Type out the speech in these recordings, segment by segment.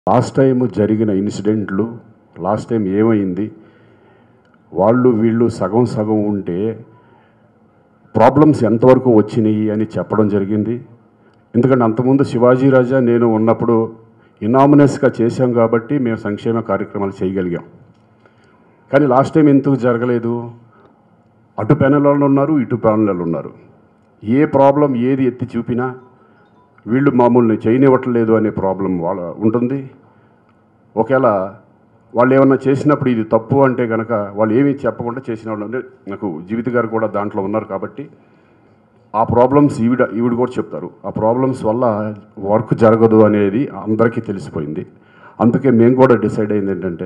last time జరిగిన ఇన్సిడెంట్లు last time ఏమైంది వాళ్ళు వీళ్ళు సగం సగం ఉంటే ప్రాబ్లమ్స్ ఎంతవరకు వచ్చినాయి అని చెప్పడం జరిగింది ఎందుకంటే అంతకుముందు శివాజీ రాజా నేను ఉన్నప్పుడు ఇనామినస్గా చేశాం కాబట్టి మేము సంక్షేమ కార్యక్రమాలు చేయగలిగాం కానీ లాస్ట్ టైం ఎందుకు జరగలేదు అటు ప్యానెల్ వాళ్ళు ఉన్నారు ఇటు ప్యానెల్ వాళ్ళు ఉన్నారు ఏ ప్రాబ్లం ఏది ఎత్తి చూపినా వీళ్ళు మామూలుని చేయనివ్వట్లేదు అనే ప్రాబ్లం వాళ్ళ ఉంటుంది ఒకవేళ వాళ్ళు ఏమన్నా చేసినప్పుడు ఇది తప్పు అంటే కనుక వాళ్ళు ఏమీ చెప్పకుండా చేసిన వాళ్ళు అంటే నాకు జీవిత గారు కూడా దాంట్లో ఉన్నారు కాబట్టి ఆ ప్రాబ్లమ్స్ ఈవిడ ఈవిడ కూడా చెప్తారు ఆ ప్రాబ్లమ్స్ వల్ల వర్క్ జరగదు అనేది అందరికీ తెలిసిపోయింది అందుకే మేము కూడా డిసైడ్ అయింది ఏంటంటే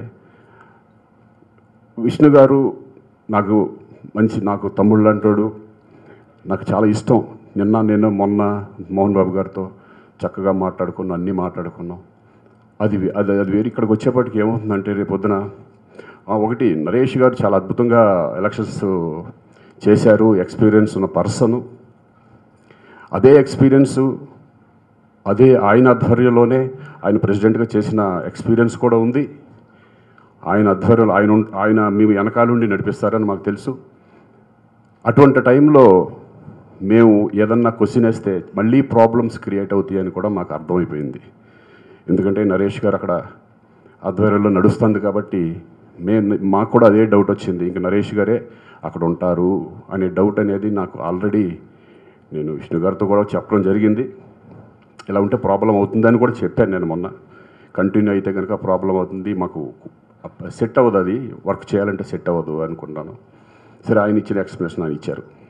విష్ణు గారు నాకు మంచి నాకు తమ్ముళ్ళు అంటాడు నాకు చాలా ఇష్టం నిన్న నేను మొన్న మోహన్ బాబు గారితో చక్కగా మాట్లాడుకున్నాం అన్నీ మాట్లాడుకున్నాం అది వే- అది అది వేరు ఇక్కడికి వచ్చేప్పటికి ఏమవుతుందంటే రేపు పొద్దున ఆ, ఒకటి నరేష్ గారు చాలా అద్భుతంగా ఎలక్షన్స్ చేశారు ఎక్స్పీరియన్స్ ఉన్న పర్సన్ అదే ఎక్స్పీరియన్స్ అదే ఆయన ఆధ్వర్యంలోనే ఆయన ప్రెసిడెంట్గా చేసిన ఎక్స్పీరియన్స్ కూడా ఉంది ఆయన ఆధ్వర్యంలో ఆయన ఉం- ఆయన మేము వెనకాలండి నడిపిస్తారని మాకు తెలుసు అటువంటి టైంలో మేము ఏదన్నా క్వశ్చన్ వేస్తే మళ్ళీ ప్రాబ్లమ్స్ క్రియేట్ అవుతాయని కూడా మాకు అర్థమైపోయింది ఎందుకంటే నరేష్ గారు అక్కడ ఆధ్వర్యంలో నడుస్తుంది కాబట్టి మేము మాకు కూడా అదే డౌట్ వచ్చింది ఇంక నరేష్ గారే అక్కడ ఉంటారు అనే డౌట్ అనేది నాకు ఆల్రెడీ నేను విష్ణు గారితో కూడా చెప్పడం జరిగింది ఇలా ఉంటే ప్రాబ్లం అవుతుందని కూడా చెప్పాను నేను మొన్న కంటిన్యూ అయితే కనుక ప్రాబ్లం అవుతుంది మాకు సెట్ అవ్వదు అది వర్క్ చేయాలంటే సెట్ అవ్వదు అనుకున్నాను సరే ఆయన ఇచ్చిన ఎక్స్ప్లెనేషన్ ఆయన ఇచ్చారు